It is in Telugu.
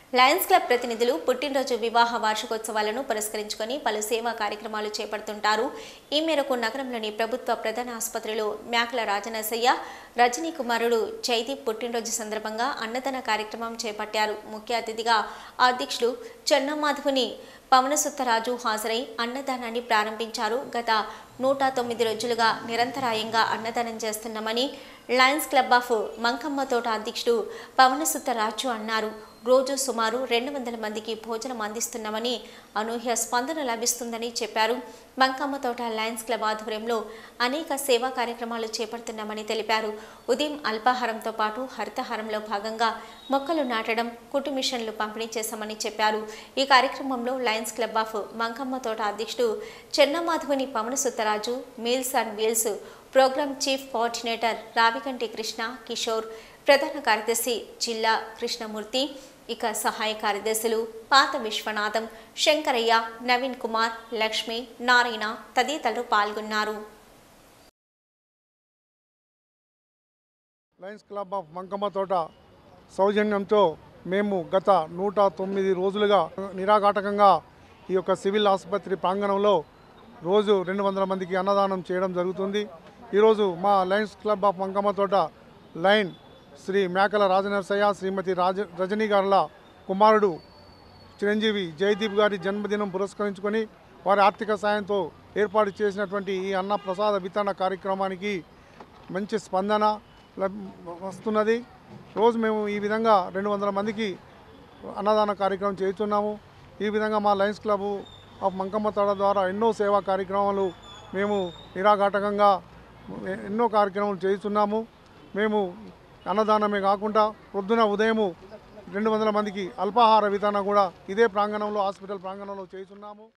లయన్స్ క్లబ్ ప్రతినిధులు పుట్టినరోజు వివాహ వార్షికోత్సవాలను పురస్కరించుకొని పలు సేవా కార్యక్రమాలు చేపడుతుంటారు ఈ మేరకు నగరంలోని ప్రభుత్వ ప్రధాన ఆసుపత్రిలో మేకల రాజనరసయ్య రజనీ కుమారుడు జైదీప్ పుట్టినరోజు సందర్భంగా అన్నదాన కార్యక్రమం చేపట్టారు ముఖ్య అతిథిగా అధ్యక్షుడు చెన్నమాధవుని పవనసుత్తరాజు హాజరై అన్నదానాన్ని ప్రారంభించారు గత నూట తొమ్మిది రోజులుగా నిరంతరాయంగా అన్నదానం చేస్తున్నామని లయన్స్ క్లబ్ ఆఫ్ మంకమ్మ తోట అధ్యక్షుడు పవనసుత్తరాజు అన్నారు రోజు సుమారు రెండు వందల మందికి భోజనం అందిస్తున్నామని అనూహ్య స్పందన లభిస్తుందని చెప్పారు మంకమ్మ తోట లయన్స్ క్లబ్ ఆధ్వర్యంలో అనేక సేవా కార్యక్రమాలు చేపడుతున్నామని తెలిపారు ఉదయం అల్పాహారంతో పాటు హరితహారంలో భాగంగా మొక్కలు నాటడం కుటు మిషన్లు పంపిణీ చేశామని చెప్పారు ఈ కార్యక్రమంలో లయన్స్ క్లబ్ ఆఫ్ మంకమ్మ తోట అధ్యక్షుడు Chennamadhavuni Pavana Sutharaju meals and wheels program chief coordinator Ravikanti Krishna Kishore ప్రధాన కార్యదర్శి జిల్లా కృష్ణమూర్తి ఇక సహాయ కార్యదర్శులు పాత విశ్వనాథం శంకరయ్య నవీన్ కుమార్ లక్ష్మి నారాయణ తదితరులు పాల్గొన్నారు లయన్స్ క్లబ్ ఆఫ్ మంకమ్మ తోట సౌజన్యంతో మేము గత నూట తొమ్మిది రోజులుగా నిరాఘాటకంగా ఈ యొక్క సివిల్ ఆసుపత్రి ప్రాంగణంలో రోజు రెండు వందల మందికి అన్నదానం చేయడం జరుగుతుంది ఈరోజు మా లయన్స్ క్లబ్ ఆఫ్ మంకమ్మ తోట లైన్ శ్రీ మేకల రాజనరసయ్య శ్రీమతి రాజ రజనీ గారుల కుమారుడు చిరంజీవి జయదీప్ గారి జన్మదినం పురస్కరించుకొని వారి ఆర్థిక సాయంతో ఏర్పాటు చేసినటువంటి ఈ అన్న ప్రసాద వితరణ కార్యక్రమానికి మంచి స్పందన లబ్- వస్తున్నది రోజు మేము ఈ విధంగా రెండు వందల మందికి అన్నదాన కార్యక్రమం చేస్తున్నాము ఈ విధంగా మా లయన్స్ క్లబ్ ఆఫ్ మంకమ్మ తోట ద్వారా ఎన్నో సేవా కార్యక్రమాలు మేము నిరాఘాటకంగా ఎన్నో కార్యక్రమాలు చేస్తున్నాము మేము అన్నదానమే కాకుండా పొద్దున ఉదయము రెండు వందల మందికి అల్పాహార వితరణ కూడా ఇదే ప్రాంగణంలో హాస్పిటల్ ప్రాంగణంలో చేస్తున్నాము